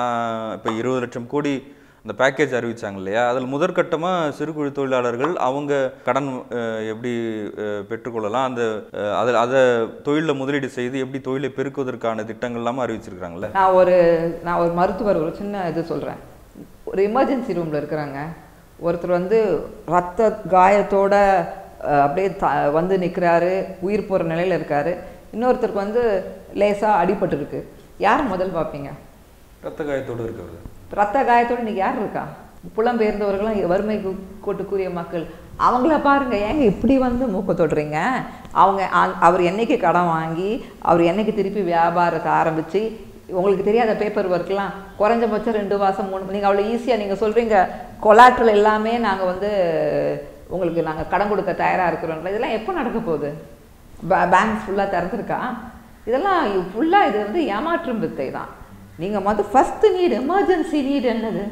இப்போ இருபது லட்சம் கோடி அந்த பேக்கேஜ் அறிவிச்சாங்க இல்லையா அதில் முதற்கட்டமாக சிறு குறு தொழிலாளர்கள் அவங்க கடன் அஹ், எப்படி அஹ், பெற்றுக்கொள்ளலாம் அந்த அஹ், அதில் அதை தொழிலில் முதலீடு செய்து எப்படி தொழிலை பெருக்குவதற்கான திட்டங்கள் எல்லாமே அறிவிச்சிருக்காங்கல்ல நான் ஒரு நான் ஒரு மருத்துவர் ஒரு சின்ன இது சொல்கிறேன் ஒரு எமர்ஜென்சி ரூமில் இருக்கிறாங்க ஒருத்தர் வந்து ரத்த காயத்தோட அஹ், அப்படியே த வந்து நிற்கிறாரு உயிர் போகிற நிலையில் இருக்காரு இன்னொருத்தருக்கு வந்து லேசாக அடிபட்டிருக்கு யார் முதல் பார்ப்பீங்க ரத்த காயத்தோடு இருக்கிறது ரத்த காயத்தோடு இன்னைக்கு யார் இருக்கா புலம்பெயர்ந்தவர்களும் வறுமை கு- கோட்டுக்குரிய மக்கள் அவங்கள பாருங்க ஏங்க இப்படி வந்து மூக்க தொடுறீங்க அவங்க அ- அவர் என்னைக்கு கடன் வாங்கி அவர் என்னைக்கு திருப்பி வியாபாரத்தை ஆரம்பித்து உங்களுக்கு தெரியாத பேப்பர் ஒர்க்லாம் குறைஞ்சபட்சம் ரெண்டு மாதம் மூணு நீங்கள் அவ்வளோ ஈஸியாக நீங்கள் சொல்கிறீங்க கொலாட்ரல் எல்லாமே நாங்கள் வந்து உங்களுக்கு நாங்கள் கடன் கொடுக்க தயாராக இருக்கிறோம் இதெல்லாம் எப்போ நடக்க போகுது பேங்க்ஸ் ஃபுல்லாக திறந்துருக்கா இதெல்லாம் ஃபுல்லாக இது வந்து ஏமாற்றும் வித்தை தான் நீங்கள் மொதல் ஃபஸ்ட்டு நீடு எமர்ஜென்சி நீடு என்னது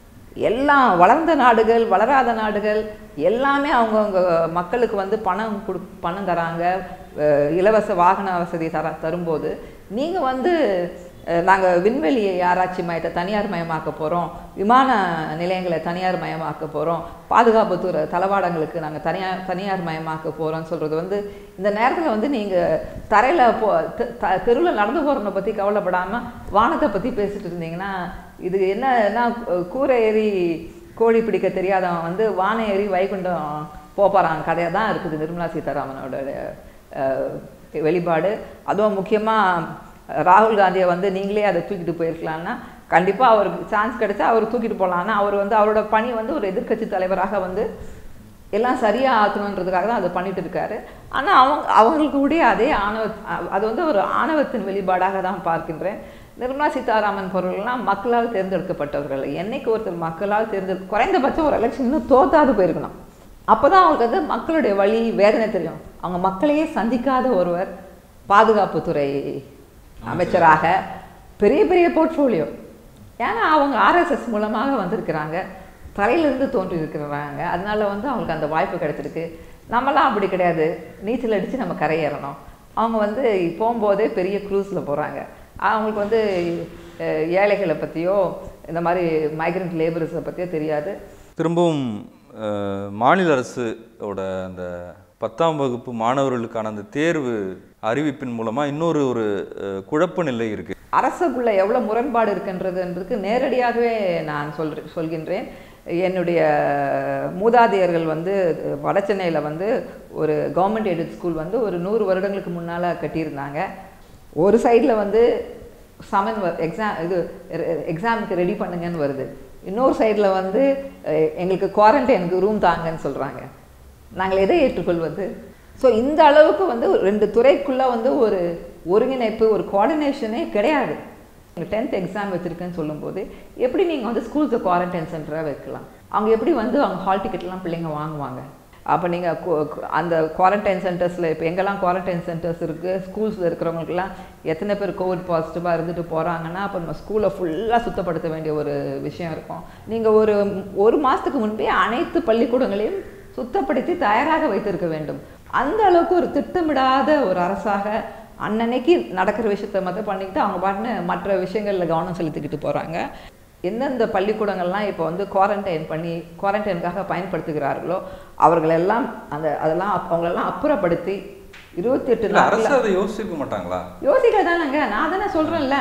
எல்லாம் வளர்ந்த நாடுகள் வளராத நாடுகள் எல்லாமே அவங்கவுங்க மக்களுக்கு வந்து பணம் கொடு பணம் தராங்க அஹ் இலவச வாகன வசதி தர தரும்போது நீங்கள் வந்து நாங்கள் விண்வெளி ஆராய்ச்சி மையத்தை தனியார் மயமாக்க போகிறோம் விமான நிலையங்களை தனியார் மயமாக்க போகிறோம் பாதுகாப்புத்துறை தளவாடங்களுக்கு நாங்கள் தனியார் தனியார் மயமாக்க போகிறோம்னு சொல்கிறது வந்து இந்த நேரத்தில் வந்து நீங்கள் தரையில் போ தெருவில் நடந்து போகிறவனை பற்றி கவலைப்படாமல் வானத்தை பற்றி பேசிட்டு இருந்தீங்கன்னா இது என்ன என்ன கூரை ஏறி கோழி பிடிக்க தெரியாதவன் வந்து வானை ஏறி வைகுண்டம் போகிறான் கதையாக தான் இருக்குது நிர்மலா சீதாராமனோட அஹ், வெளிப்பாடு அதுவும் முக்கியமாக ராகுல் காந்தியை வந்து நீங்களே அதை தூக்கிட்டு போயிருக்கலாம்னா கண்டிப்பாக அவருக்கு சான்ஸ் கிடைச்சா அவர் தூக்கிட்டு போகலாம் ஆனால் அவர் வந்து அவரோட பணி வந்து ஒரு எதிர்க்கட்சி தலைவராக வந்து எல்லாம் சரியாக ஆக்கணுன்றதுக்காக தான் அதை பண்ணிட்டு இருக்காரு ஆனால் அவங்க அவங்களுக்கு கூட அதே ஆணவ அது வந்து ஒரு ஆணவத்தின் வெளிப்பாடாக தான் பார்க்கின்றேன் நிர்மலா சீதாராமன் பொருள்லாம் மக்களால் தேர்ந்தெடுக்கப்பட்டவர்கள் என்னைக்கு ஒருத்தர் மக்களால் தேர்ந்தெடு குறைந்தபட்சம் ஒரு எலெக்ஷன் இன்னும் தோத்தாது போயிருக்கணும் அப்போ தான் அவங்களுக்கு வந்து மக்களுடைய வழி வேதனை தெரியும் அவங்க மக்களையே சந்திக்காத ஒருவர் பாதுகாப்புத்துறை அமைச்சராக பெரிய பெரிய போர்ட்ஃபோலியோ ஏன்னா அவங்க ஆர்எஸ்எஸ் மூலமாக வந்திருக்கிறாங்க தலையிலிருந்து தோன்றி இருக்கிறாங்க அதனால வந்து அவங்களுக்கு அந்த வாய்ப்பு கிடைச்சிருக்கு நம்மலாம் அப்படி கிடையாது நீச்சல் அடித்து நம்ம கரையேறணும் அவங்க வந்து போகும்போதே பெரிய க்ரூஸில் போகிறாங்க அவங்களுக்கு வந்து அஹ், ஏழைகளை பற்றியோ இந்த மாதிரி மைக்ரண்ட் லேபர்ஸை பற்றியோ தெரியாது திரும்பவும் அஹ், மாநில அரசோட அந்த பத்தாம் வகுப்பு மாணவர்களுக்கான அந்த தேர்வு அறிவிப்பின் மூலமாக இன்னொரு ஒரு அஹ், குழப்ப நிலை இருக்குது அரசுக்குள்ள எவ்வளோ முரண்பாடு இருக்குன்றதுன்றதுக்கு நேரடியாகவே நான் சொல் சொல்கின்றேன் என்னுடைய மூதாதையர்கள் வந்து வட சென்னையில் வந்து ஒரு கவர்மெண்ட் எய்டட் ஸ்கூல் வந்து ஒரு நூறு வருடங்களுக்கு முன்னால் கட்டியிருந்தாங்க ஒரு சைடில் வந்து சமன் எக்ஸாம் இது எக்ஸாமுக்கு ரெடி பண்ணுங்கன்னு வருது இன்னொரு சைடில் வந்து அஹ், எங்களுக்கு குவாரண்டைனுக்கு ரூம் தாங்கன்னு சொல்கிறாங்க நாங்கள் எதை ஏற்றுக்கொள்வது ஸோ இந்த அளவுக்கு வந்து ரெண்டு துறைக்குள்ளே வந்து ஒரு ஒருங்கிணைப்பு ஒரு கோஆர்டினேஷனே கிடையாது நீங்கள் டென்த் எக்ஸாம் வச்சுருக்கேன்னு சொல்லும்போது எப்படி நீங்கள் வந்து ஸ்கூல்ஸை குவாரண்டைன் சென்டராக வைக்கலாம் அவங்க எப்படி வந்து அவங்க ஹால் டிக்கெட்லாம் பிள்ளைங்க வாங்குவாங்க அப்போ நீங்கள் அந்த குவாரண்டைன் சென்டர்ஸில் இப்போ எங்கெல்லாம் குவாரண்டைன் சென்டர்ஸ் இருக்குது ஸ்கூல்ஸில் இருக்கிறவங்களுக்குலாம் எத்தனை பேர் கோவிட் பாசிட்டிவாக இருந்துட்டு போகிறாங்கன்னா அப்போ நம்ம ஸ்கூலை ஃபுல்லாக சுத்தப்படுத்த வேண்டிய ஒரு விஷயம் இருக்கும் நீங்கள் ஒரு ஒரு மாதத்துக்கு முன்பே அனைத்து பள்ளிக்கூடங்களையும் சுத்தப்படுத்தி தயாராக வைத்திருக்க வேண்டும் அந்த அளவுக்கு ஒரு திட்டமிடாத ஒரு அரசாக அன்னன்னைக்கு நடக்கிற விஷயத்த மட்டும் பண்ணிக்கிட்டு அவங்க பாட்டுன்னு மற்ற விஷயங்களில் கவனம் செலுத்திக்கிட்டு போகிறாங்க எந்தெந்த பள்ளிக்கூடங்கள்லாம் இப்போ வந்து குவாரண்டைன் பண்ணி குவாரண்டைனுக்காக பயன்படுத்துகிறார்களோ அவர்களெல்லாம் அந்த அதெல்லாம் அப்- அவங்களெல்லாம் அப்புறப்படுத்தி இருபத்தி எட்டு இல்லை அரசு நாட்கள் அதை யோசிக்க மாட்டாங்களா யோசிக்க தானேங்க நான் தானே சொல்கிறேன்ல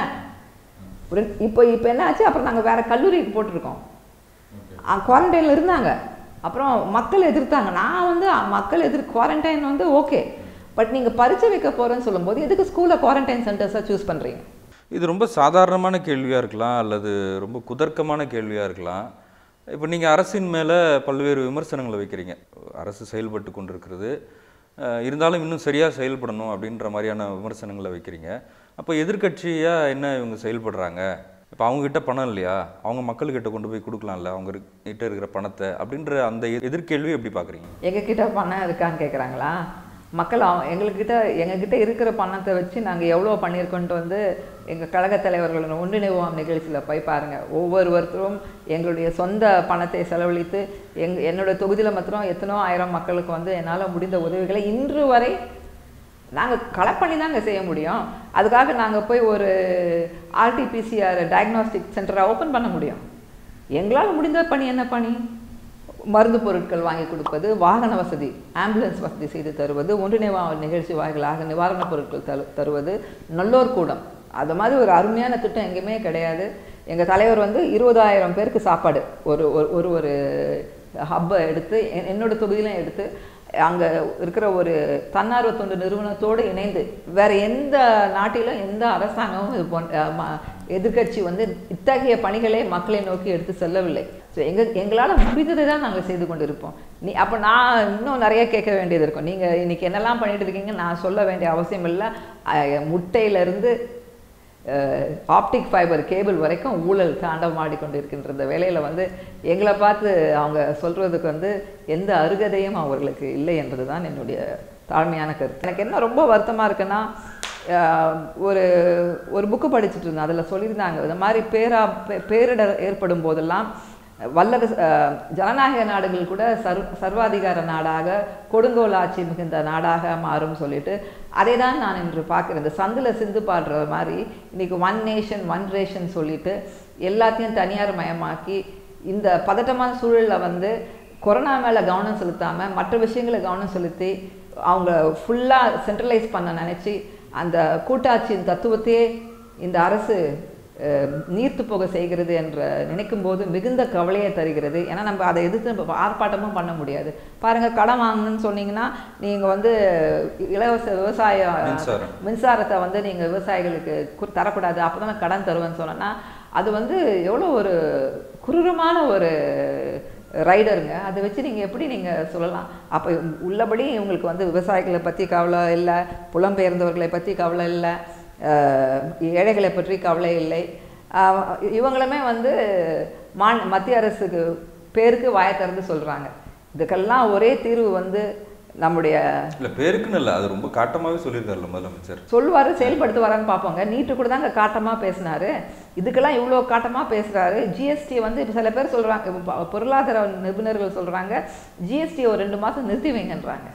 ஒரு இப்போ இப்போ என்ன ஆச்சு அப்புறம் நாங்கள் வேற கல்லூரிக்கு போட்டிருக்கோம் குவாரண்டைனில் இருந்தாங்க அப்புறம் மக்கள் எதிர்த்தாங்க நான் வந்து அ, மக்கள் எதிர் குவாரண்டைன் வந்து ஓகே பட் நீங்கள் பரிச்சை வைக்க போகிறேன்னு சொல்லும்போது எதுக்கு ஸ்கூலில் குவாரண்டைன் சென்டர்ஸாக சூஸ் பண்ணுறீங்க இது ரொம்ப சாதாரணமான கேள்வியாக இருக்கலாம் அல்லது ரொம்ப குதர்க்கமான கேள்வியாக இருக்கலாம் இப்போ நீங்கள் அரசின் மேலே பல்வேறு விமர்சனங்களை வைக்கிறீங்க அரசு செயல்பட்டு கொண்டிருக்கிறது அஹ், இருந்தாலும் இன்னும் சரியாக செயல்படணும் அப்படின்ற மாதிரியான விமர்சனங்களை வைக்கிறீங்க அப்போ எதிர்க்கட்சியாக என்ன இவங்க செயல்படுறாங்க இப்போ அவங்கக்கிட்ட பணம் இல்லையா அவங்க மக்கள்கிட்ட கொண்டு போய் கொடுக்கலாம்ல அவங்க இருக்- கிட்ட இருக்கிற பணத்தை அப்படின்ற அந்த எ- எதிர்கேள்வி எப்படி பார்க்குறீங்க எங்ககிட்ட பணம் இருக்கான்னு கேட்குறாங்களா மக்கள் அவ- எங்கள்கிட்ட எங்ககிட்ட இருக்கிற பணத்தை வச்சு நாங்கள் எவ்வளோ பண்ணியிருக்கோன்ட்டு வந்து எங்கள் கழக தலைவர்களோட ஒன்றிணைவோம் நிகழ்ச்சியில் போய் பாருங்கள் ஒவ்வொருவருத்தரும் எங்களுடைய சொந்த பணத்தை செலவழித்து எங் என்னோட தொகுதியில் மாத்திரம் எத்தனோ ஆயிரம் மக்களுக்கு வந்து என்னால் முடிந்த உதவிகளை இன்று வரை நாங்கள் கலெக்ட் பண்ணி தாங்க செய்ய முடியும் அதுக்காக நாங்கள் போய் ஒரு ஆர்டிபிசிஆர் டயக்னாஸ்டிக் சென்டரை ஓப்பன் பண்ண முடியும் எங்களால் முடிந்த பணி என்ன பணி மருந்து பொருட்கள் வாங்கி கொடுப்பது வாகன வசதி ஆம்புலன்ஸ் வசதி செய்து தருவது ஒன்றிணைவா நிகழ்ச்சி வாயிலாக நிவாரணப் பொருட்கள் தரு தருவது நல்லோர் கூடம் அது மாதிரி ஒரு அருமையான திட்டம் எங்கேயுமே கிடையாது எங்கள் தலைவர் வந்து இருபதாயிரம் பேருக்கு சாப்பாடு ஒரு ஒரு ஒரு ஒரு ஹப்பை எடுத்து என்- என்னோட தொகுதியிலும் எடுத்து அங்கே இருக்கிற ஒரு தன்னார்வ தொண்டு நிறுவனத்தோடு இணைந்து வேற எந்த நாட்டிலும் எந்த அரசாங்கமும் இது போன்ற எதிர்க்கட்சி வந்து இத்தகைய பணிகளை மக்களை நோக்கி எடுத்து செல்லவில்லை ஸோ எங்க எங்களால் முடிந்ததை தான் நாங்கள் செய்து கொண்டிருப்போம் நீ அப்போ நான் இன்னும் நிறைய கேட்க வேண்டியது இருக்கும் நீங்கள் இன்னைக்கு என்னெல்லாம் பண்ணிட்டு இருக்கீங்க நான் சொல்ல வேண்டிய அவசியம் இல்லை அஹ், முட்டையிலிருந்து ஆப்டிக் ஃபைபர் கேபிள் வரைக்கும் ஊழல் தாண்டவமாடி கொண்டிருக்கின்ற இந்த வேலையில் வந்து எங்களை பார்த்து அவங்க சொல்கிறதுக்கு வந்து எந்த அருகதையும் அவர்களுக்கு இல்லை என்பது தான் என்னுடைய தாழ்மையான கருத்து எனக்கு என்ன ரொம்ப வருத்தமாக இருக்குன்னா அஹ், ஒரு ஒரு புக்கு படிச்சுட்டு இருந்தேன் அதில் சொல்லியிருந்தாங்க இந்த மாதிரி பேரா பே- பேரிடர் ஏற்படும் போதெல்லாம் வல்லரசு அஹ், ஜனநாயக நாடுகள் கூட சர் சர்வாதிகார நாடாக கொடுங்கோல் ஆட்சி மிகுந்த நாடாக மாறும் சொல்லிட்டு அதை தான் நான் இன்று பார்க்குறேன் இந்த சந்தில் சிந்து பாடுற மாதிரி இன்னைக்கு ஒன் நேஷன் ஒன் ரேஷன் சொல்லிட்டு எல்லாத்தையும் தனியார் மயமாக்கி இந்த பதட்டமான சூழலில் வந்து கொரோனா மேலே கவனம் செலுத்தாமல் மற்ற விஷயங்களை கவனம் செலுத்தி அவங்க ஃபுல்லாக சென்ட்ரலைஸ் பண்ண நினச்சி அந்த கூட்டாட்சியின் தத்துவத்தையே இந்த அரசு அஹ், நீர்த்து போக செய்கிறது என்ற நினைக்கும் போது மிகுந்த கவலையை தருகிறது ஏன்னா நம்ம அதை எதிர்த்து நம்ம ஆர்ப்பாட்டமும் பண்ண முடியாது பாருங்க கடன் வாங்கணும்னு சொன்னீங்கன்னா நீங்கள் வந்து இலவச விவசாய மின்சாரம். மின்சாரத்தை வந்து நீங்கள் விவசாயிகளுக்கு கு- தரக்கூடாது அப்போ தான் கடன் தருவேன்னு சொன்னேன்னா அது வந்து எவ்வளோ ஒரு குரூரமான ஒரு ரைடருங்க அதை வச்சு நீங்கள் எப்படி நீங்கள் சொல்லலாம் அப்போ உள்ளபடி இவங்களுக்கு வந்து விவசாயிகளை பற்றி கவலை இல்லை புலம்பெயர்ந்தவர்களை பற்றி கவலை இல்லை அஹ், ஏழைகளை பற்றி கவலை இல்லை அஹ், இவங்களுமே வந்து மாந் மத்திய அரசுக்கு பேருக்கு வாயை திறந்து சொல்கிறாங்க இதுக்கெல்லாம் ஒரே தீர்வு வந்து நம்முடைய இல்ல பேருக்குன்னு இல்ல அது ரொம்ப காட்டமாவே சொல்லியிருக்காருல்ல முதலமைச்சர் சொல்லுவார் செயல்படுத்துவாரான்னு பார்ப்போங்க நீட்டு கூட தாங்க காட்டமாக பேசினாரு இதுக்கெல்லாம் இவ்வளோ காட்டமாக பேசுகிறாரு ஜிஎஸ்டி வந்து இப்ப சில பேர் சொல்கிறாங்க பொருளாதார நிபுணர்கள் சொல்கிறாங்க ஜிஎஸ்டி ஒரு ரெண்டு மாதம் நிறுத்தி வைங்கன்றாங்க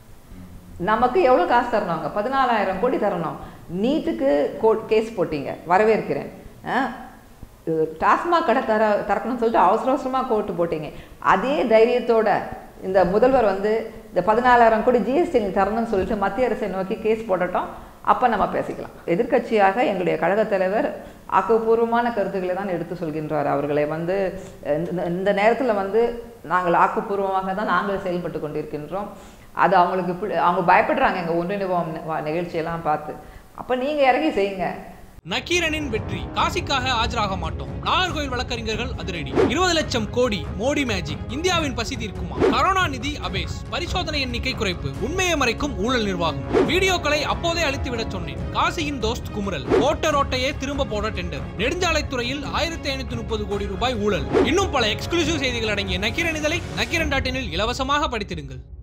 நமக்கு எவ்வளோ காசு தரணுங்க பதினாலாயிரம் கோடி தரணும் நீட்டுக்கு கோ கேஸ் போட்டீங்க வரவேற்கிறேன் ஆ? இது டாஸ்மாக் கடை தர திறக்கணும்னு சொல்லிட்டு அவசர அவசரமாக கோர்ட்டு போட்டீங்க அதே தைரியத்தோட இந்த முதல்வர் வந்து இந்த பதினாலாயிரம் கோடி ஜிஎஸ்டி தரணும்னு சொல்லிட்டு மத்திய அரசை நோக்கி கேஸ் போடட்டும் அப்போ நம்ம பேசிக்கலாம் எதிர்க்கட்சியாக எங்களுடைய கழகத் தலைவர் ஆக்கப்பூர்வமான கருத்துக்களை தான் எடுத்து சொல்கின்றார் அவர்களை வந்து இந்த- இந்த நேரத்தில் வந்து நாங்கள் ஆக்கப்பூர்வமாக தான் நாங்கள் செயல்பட்டு கொண்டிருக்கின்றோம் அது அவங்களுக்கு பிடி- அவங்க பயப்படுறாங்க எங்கள் ஒன்றிணைவோம் நி- நிகழ்ச்சியெல்லாம் பார்த்து அப்போ நீங்கள் இறங்கி செய்யுங்க நக்கீரனின் வெற்றி காசிக்காக ஆஜராக மாட்டோம் நாகர்கோயில் வழக்கறிஞர்கள் அதிரடி இருபது லட்சம் கோடி மோடி மேஜிக் இந்தியாவின் பசி தீர்க்குமா கரோனா நிதி அபேஸ் பரிசோதனை எண்ணிக்கை குறைப்பு உண்மையை மறைக்கும் ஊழல் நிர்வாகம் வீடியோக்களை அப்போதே அழித்து விட சொன்னேன் காசியின் தோஸ்த் குமுறல் ஓட்ட ரோட்டையே திரும்ப போட டெண்டர் நெடுஞ்சாலைத்துறையில் ஆயிரத்தி ஐநூத்தி முப்பது கோடி ரூபாய் ஊழல் இன்னும் பல எக்ஸ்க்ளூசிவ் செய்திகள் அடங்கிய நக்கீரன் இதழை நக்கீரன் டாட் இனில் இலவசமாக படித்திடுங்கள்